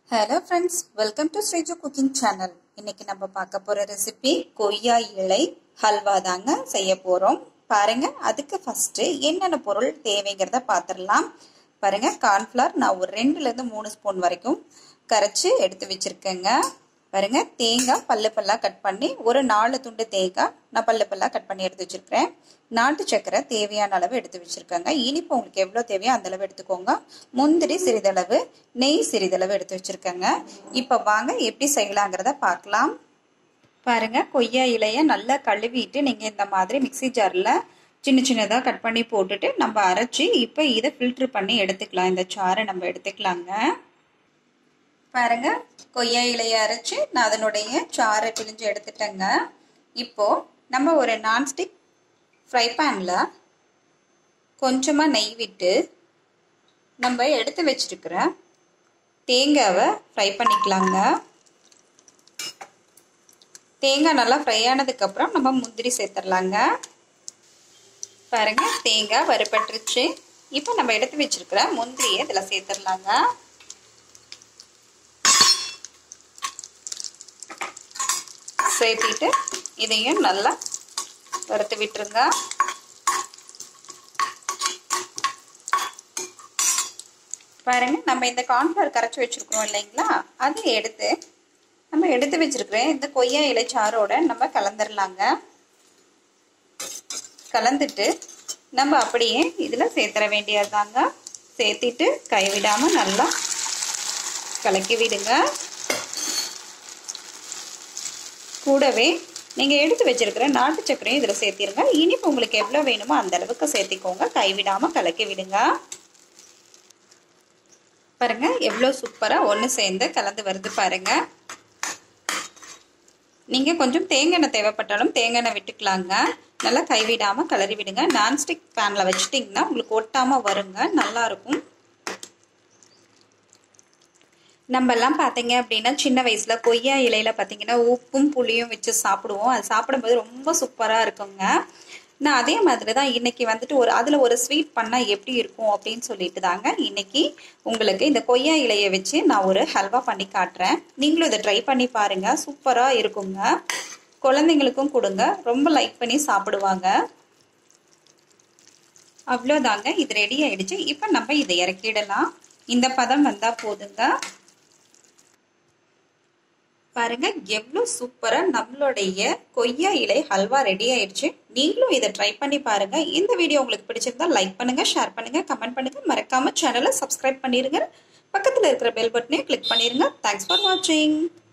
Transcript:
hello friends welcome to Sreeju cooking channel இன்னைக்கு நம்ம பார்க்க போற ரெசிபி கொய்யா இலை ஹல்வா தாங்க செய்ய போறோம் பாருங்க அதுக்கு ஃபர்ஸ்ட் என்னென்ன பொருள் தேவைங்கிறத பார்த்துடலாம் பாருங்க கார்ன்ஃப்ளவர் நான் ஒரு ரெண்டுல இருந்து மூணு ஸ்பூன் வரைக்கும் கரைச்சி எடுத்து வச்சிருக்கேங்க பாருங்க தேங்காய் பல்லு பல்லா கட் பண்ணி ஒரு நாலு துண்டு தேங்காய் நான் பல்லு பல்லா கட் பண்ணி எடுத்து வச்சிருக்கிறேன் நாட்டு சக்கரை தேவையான அளவு எடுத்து வச்சிருக்கேங்க இனிப்பு உங்களுக்கு எவ்வளோ தேவையோ அந்த அளவு எடுத்துக்கோங்க முந்திரி சிறிதளவு நெய் சிறிதளவு எடுத்து வச்சிருக்கேங்க இப்போ வாங்க எப்படி செய்யலாங்கிறத பார்க்கலாம் பாருங்க கொய்யா இலையை நல்லா கழுவிட்டு நீங்கள் இந்த மாதிரி மிக்சி ஜாரில் சின்ன சின்னதாக கட் பண்ணி போட்டுட்டு நம்ம அரைச்சி இப்போ இதை ஃபில்ட்ரு பண்ணி எடுத்துக்கலாம் இந்த சாறை நம்ம எடுத்துக்கலாங்க பாருங்க கொய்யா இலையை அரைச்சி நான் அதனுடைய சாறை பிழிஞ்சு எடுத்துட்டேங்க இப்போ நம்ம ஒரு நான்ஸ்டிக் ஃப்ரை பேனில் கொஞ்சமாக நெய் விட்டு நம்ம எடுத்து வச்சிருக்கிற தேங்காவை ஃப்ரை பண்ணிக்கலாங்க தேங்காய் நல்லா ஃப்ரை ஆனதுக்கப்புறம் நம்ம முந்திரி சேர்த்துடலாங்க பாருங்க தேங்காய் வறுபட்டுருச்சு இப்போ நம்ம எடுத்து வச்சிருக்கிற முந்திரியை இதில் சேர்த்துடலாங்க சேர்த்திட்டு இதையும் நல்லா வறுத்து விட்டுருங்க பாருங்க நம்ம இந்த கார்ன்ஃப்ளவர் கரைச்சி வச்சிருக்கிறோம் இல்லைங்களா அதை எடுத்து நம்ம எடுத்து வச்சிருக்கிற இந்த கொய்யா இலைச்சாரோட நம்ம கலந்துடலாங்க கலந்துட்டு நம்ம அப்படியே இதில் சேர்த்துற வேண்டியதுதாங்க சேர்த்திட்டு கைவிடாமல் நல்லா கலக்கி விடுங்க கூடவே நீங்கள் எடுத்து வச்சிருக்கிற நாட்டு சக்கரையும் இதில் சேர்த்திருங்க இனிப்பு உங்களுக்கு எவ்வளோ வேணுமோ அந்த அளவுக்கு சேர்த்திக்கோங்க கைவிடாமல் கலக்கி விடுங்க பாருங்க எவ்வளோ சூப்பராக ஒன்று சேர்ந்து கலந்து வருது பாருங்க நீங்கள் கொஞ்சம் தேங்காய் எண்ணெய் தேவைப்பட்டாலும் தேங்காய் எண்ணெய் விட்டுக்கலாங்க நல்லா கைவிடாமல் கலரி விடுங்க நான்ஸ்டிக் பேனில் வச்சுட்டிங்கன்னா உங்களுக்கு ஒட்டாமல் வருங்க நல்லாயிருக்கும் நம்மெல்லாம் பார்த்தீங்க அப்படின்னா சின்ன வயசில் கொய்யா இலையில் பார்த்தீங்கன்னா உப்பும் புளியும் வச்சு சாப்பிடுவோம் அது சாப்பிடும்போது ரொம்ப சூப்பராக இருக்குங்க நான் அதே மாதிரி தான் இன்னைக்கு வந்துட்டு ஒரு அதில் ஒரு ஸ்வீட் பண்ணால் எப்படி இருக்கும் அப்படின்னு சொல்லிட்டு தாங்க இன்னைக்கு உங்களுக்கு இந்த கொய்யா இலையை வச்சு நான் ஒரு ஹல்வா பண்ணி காட்டுறேன் நீங்களும் இதை ட்ரை பண்ணி பாருங்க சூப்பராக இருக்குங்க குழந்தைங்களுக்கும் கொடுங்க ரொம்ப லைக் பண்ணி சாப்பிடுவாங்க அவ்வளோதாங்க இது ரெடி ஆயிடுச்சு இப்போ நம்ம இதை இறக்கிடலாம் இந்த பதம் வந்தால் போதுங்க பாருங்க எவ்வளோ சூப்பராக நம்மளுடைய கொய்யா இலை ஹல்வா ரெடி ஆயிடுச்சு நீங்களும் இதை ட்ரை பண்ணி பாருங்க இந்த வீடியோ உங்களுக்கு பிடிச்சிருந்தா லைக் பண்ணுங்க ஷேர் பண்ணுங்க கமெண்ட் பண்ணுங்க மறக்காம சேனலை சப்ஸ்கிரைப் பண்ணிருங்க பக்கத்தில் இருக்கிற பெல் பட்டனையும் கிளிக் பண்ணிருங்க தேங்க்ஸ் ஃபார் வாட்சிங்